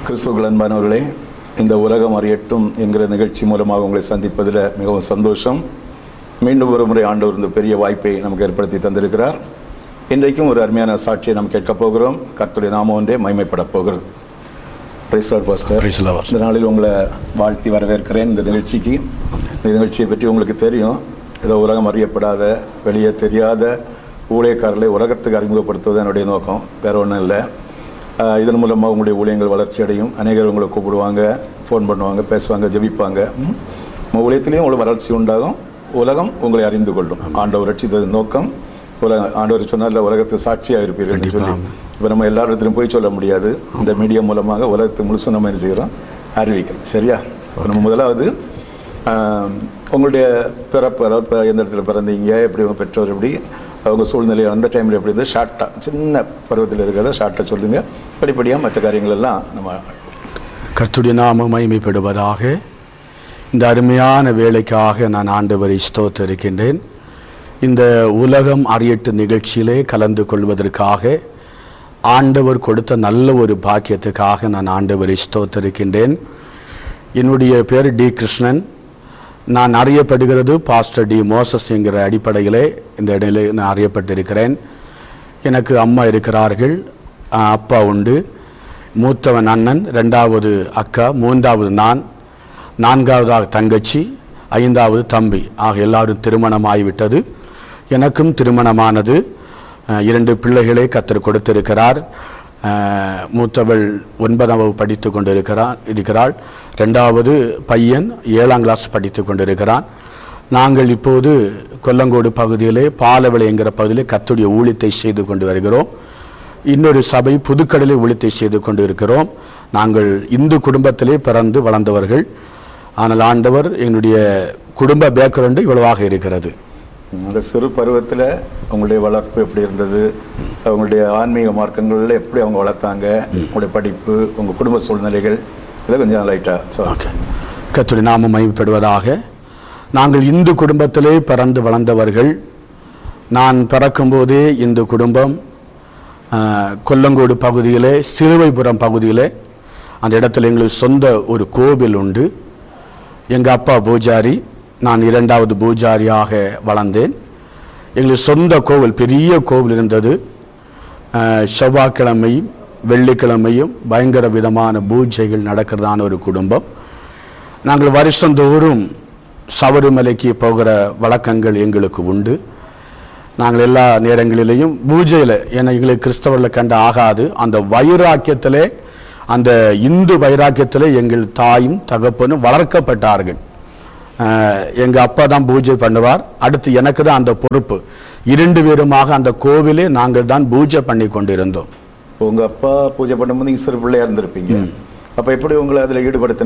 கிறிஸ்துவுக்குள் அன்பானவர்களே இந்த உலகம் அறியட்டும் என்கிற நிகழ்ச்சி மூலமாக உங்களை சந்திப்பதில் மிகவும் சந்தோஷம் மீண்டும் ஒரு முறை ஆண்டவர் இந்த பெரிய வாய்ப்பை நமக்கு ஏற்படுத்தி தந்திருக்கிறார் இன்றைக்கும் ஒரு அருமையான சாட்சியை நாம் கேட்கப் போகிறோம் கர்த்தருடைய நாமம் ஒன்றே மைமைப்பட போகிறது Praise Lord, Pastor. Praise the Lord. இந்த நாளில் உங்களை வாழ்த்தி வரவேற்கிறேன் இந்த நிகழ்ச்சிக்கு இந்த நிகழ்ச்சியை பற்றி உங்களுக்கு தெரியும் ஏதோ உலகம் அறியப்படாத வெளியே தெரியாத ஊழியக்காரர்களை உலகத்துக்கு அறிமுகப்படுத்துவது என்னுடைய நோக்கம் வேற ஒன்றும் இல்லை ஆஹ் இதன் மூலமாக உங்களுடைய ஊழியங்கள் வளர்ச்சி அடையும் அநேகர் உங்களை கூப்பிடுவாங்க ஃபோன் பண்ணுவாங்க பேசுவாங்க ஜெபிப்பாங்க ம். உங்கள் ஊழியத்திலையும் உங்களுக்கு வளர்ச்சி உண்டாகும் உலகம் உங்களை அறிந்து கொள்ளும் ஆண்டவர் ரட்சித்தது நோக்கம் உலகம் ஆண்டவர் சொன்னார்ல உலகத்து சாட்சியாக இருப்பீர்கள் என்று சொல்லி இப்போ நம்ம எல்லா இடத்துலையும் போய் சொல்ல முடியாது இந்த மீடியா மூலமாக உலகத்தை முழுசும் நம்ம என்ன செய்கிறோம் அறிவிக்கிறோம் சரியா இப்போ நம்ம முதலாவது ஆஹ், உங்களுடைய பிறப்பு அதாவது இப்ப எந்த இடத்துல பிறந்தீங்க எப்படி உங்கள் பெற்றோர் எப்படி அவங்க சூழ்நிலை அந்த டைமில் எப்படி இருந்து ஷார்ட்டாக சின்ன பருவத்தில் இருக்கிறத ஷார்ட்டாக சொல்லுங்கள் படிப்படியாக மற்ற காரியங்கள் எல்லாம் நம்ம கர்த்துடைய நாமம் மகிமைப்படுவதாக இந்த அருமையான வேலைக்காக நான் ஆண்டவரை ஸ்தோத்தரிக்கின்றேன் இந்த உலகம் அறியட்டு நிகழ்ச்சியிலே கலந்து கொள்வதற்காக ஆண்டவர் கொடுத்த நல்ல ஒரு பாக்கியத்துக்காக நான் ஆண்டவரை ஸ்தோத்தரிக்கின்றேன் என்னுடைய பேர் டி கிருஷ்ணன் நான் அறியப்படுகிறது பாஸ்டர் டி மோசஸ் என்கிற அடிப்படையிலே இந்த இடையிலே நான் அறியப்பட்டிருக்கிறேன் எனக்கு அம்மா இருக்கிறார்கள் அஹ் அப்பா உண்டு மூத்தவன் அண்ணன் ரெண்டாவது அக்கா மூன்றாவது நான் நான்காவதாக தங்கச்சி ஐந்தாவது தம்பி ஆக எல்லாரும் திருமணமாகிவிட்டது எனக்கும் திருமணமானது அஹ் இரண்டு பிள்ளைகளை கத்தர் கொடுத்திருக்கிறார் அஹ் மூத்தவள் ஒன்பதாம் வகுப்பு படித்து கொண்டிருக்கிறார் இருக்கிறாள் ரெண்டாவது பையன் ஏழாம் கிளாஸ் படித்து கொண்டிருக்கிறான் நாங்கள் இப்போது கொல்லங்கோடு பகுதியிலே பாலவிளை என்கிற பகுதியிலே கத்துடைய ஊழியத்தை செய்து கொண்டு வருகிறோம் இன்னொரு சபை புதுக்கடலை ஊழியத்தை செய்து கொண்டு இருக்கிறோம் நாங்கள் இந்து குடும்பத்திலே பிறந்து வளர்ந்தவர்கள் ஆனால் ஆண்டவர் என்னுடைய குடும்ப பேக்ரவுண்டு இவ்வளவாக இருக்கிறது அந்த சிறு பருவத்தில் உங்களுடைய வளர்ப்பு எப்படி இருந்தது உங்களுடைய ஆன்மீக மார்க்கங்களில் எப்படி அவங்க வளர்த்தாங்க உங்களுடைய படிப்பு உங்கள் குடும்ப சூழ்நிலைகள் இதை கொஞ்சம் லைட்டாக சொல்லுங்க ஓகே கத்துடைய நாமம் மகிமைப்படுவதாக நாங்கள் இந்து குடும்பத்திலே பிறந்து வளர்ந்தவர்கள் நான் பிறக்கும்போதே இந்து குடும்பம் ஆஹ், கொல்லங்கோடு பகுதியிலே சிறுவைபுரம் பகுதியிலே அந்த இடத்துல எங்களுக்கு சொந்த ஒரு கோவில் உண்டு எங்கள் அப்பா பூஜாரி நான் இரண்டாவது பூஜாரியாக வளர்ந்தேன் எங்களுக்கு சொந்த கோவில் பெரிய கோவில் இருந்தது ஆஹ், செவ்வாய்க்கிழமையும் வெள்ளிக்கிழமையும் பயங்கர விதமான பூஜைகள் நடக்கிறதான ஒரு குடும்பம் நாங்கள் வருஷந்தோறும் சபரிமலைக்கு போகிற வழக்கங்கள் எங்களுக்கு உண்டு நாங்கள் எல்லா நேரங்களிலேயும் பூஜையில் ஏன்னா எங்களுக்கு கிறிஸ்தவர்களை கண்டு ஆகாது அந்த வைராக்கியத்திலே அந்த இந்து வைராக்கியத்திலே எங்கள் தாயும் தகப்பனும் வளர்க்கப்பட்டார்கள் ஆஹ், எங்க அப்பா தான் பூஜை பண்ணுவார் அடுத்து எனக்கு தான் அந்த பொறுப்பு இரண்டு பேருமாக அந்த கோவிலே நாங்கள் தான் பூஜை பண்ணி கொண்டிருந்தோம் உங்கள் அப்பா பூஜை பண்ணும்போது நீங்கள் சிறு பிள்ளையாக இருந்திருப்பீங்க அப்போ எப்படி உங்களை அதில் ஈடுபடுத்தினாங்க